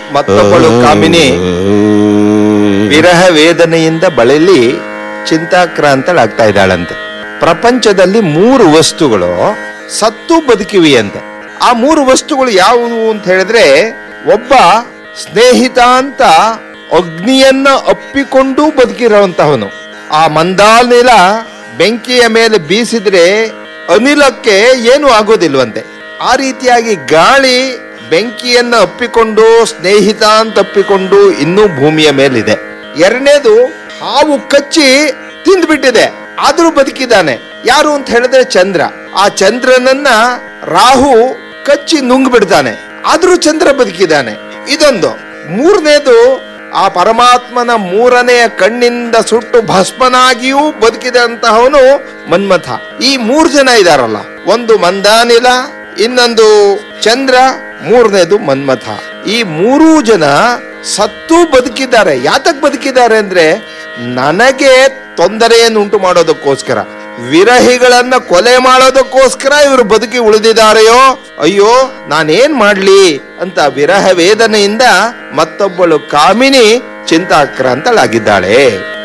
ಮತ್ತೊಬ್ಬಳು ಕಾಮಿನಿ ವಿರಹ ವೇದನೆಯಿಂದ ಬಳಲಿ ಚಿಂತಾಕ್ರಾಂತಳಾಗ್ತಾ ಇದ್ದಾಳಂತೆ ಪ್ರಪಂಚದಲ್ಲಿ ಮೂರು ವಸ್ತುಗಳು ಸತ್ತು ಬದುಕಿವೆಯಂತೆ ಆ ಮೂರು ವಸ್ತುಗಳು ಯಾವುವು ಅಂತ ಹೇಳಿದ್ರೆ ಒಬ್ಬ ಸ್ನೇಹಿತ ಅಂತ ಅಗ್ನಿಯನ್ನ ಅಪ್ಪಿಕೊಂಡು ಬದುಕಿರುವಂತಹವನು ಆ ಮಂದಾನಿಲ ಬೆಂಕಿಯ ಮೇಲೆ ಬೀಸಿದ್ರೆ ಅನಿಲಕ್ಕೆ ಏನು ಆಗೋದಿಲ್ವಂತೆ ಆ ರೀತಿಯಾಗಿ ಗಾಳಿ ಬೆಂಕಿಯನ್ನ ಅಪ್ಪಿಕೊಂಡು ಸ್ನೇಹಿತ ಅಂತ ಅಪ್ಪಿಕೊಂಡು ಇನ್ನೂ ಭೂಮಿಯ ಮೇಲಿದೆ ಎರಡನೇದು ಹಾವು ಕಚ್ಚಿ ತಿಂದ್ಬಿಟ್ಟಿದೆ ಆದ್ರೂ ಬದುಕಿದ್ದಾನೆ ಯಾರು ಅಂತ ಹೇಳಿದ್ರೆ ಚಂದ್ರ ಆ ಚಂದ್ರನನ್ನ ರಾಹು ಕಚ್ಚಿ ನುಂಗ್ ಬಿಡ್ತಾನೆ ಆದ್ರೂ ಚಂದ್ರ ಬದುಕಿದ್ದಾನೆ ಇದೊಂದು ಮೂರನೇದು ಆ ಪರಮಾತ್ಮನ ಮೂರನೆಯ ಕಣ್ಣಿಂದ ಸುಟ್ಟು ಭಸ್ಮನಾಗಿಯೂ ಬದುಕಿದಂತಹವನು ಮನ್ಮಥ ಈ ಮೂರು ಜನ ಇದಾರಲ್ಲ ಒಂದು ಮಂದಾನಿಲ ಇನ್ನೊಂದು ಚಂದ್ರ ಮೂರನೇದು ಮನ್ಮಥ ಈ ಮೂರೂ ಜನ ಸತ್ತು ಬದುಕಿದ್ದಾರೆ ಯಾತಕ್ ಬದುಕಿದ್ದಾರೆ ಅಂದ್ರೆ ನನಗೆ ತೊಂದರೆಯನ್ನು ಉಂಟು ಮಾಡೋದಕ್ಕೋಸ್ಕರ ವಿರಹಿಗಳನ್ನ ಕೊಲೆ ಮಾಡೋದಕ್ಕೋಸ್ಕರ ಇವರು ಬದುಕಿ ಉಳಿದಿದ್ದಾರೆಯೋ ಅಯ್ಯೋ ನಾನೇನ್ ಮಾಡ್ಲಿ ಅಂತ ವಿರಹ ವೇದನೆಯಿಂದ ಮತ್ತೊಬ್ಬಳು ಕಾಮಿನಿ ಚಿಂತಾಕ್ರಾಂತಳಾಗಿದ್ದಾಳೆ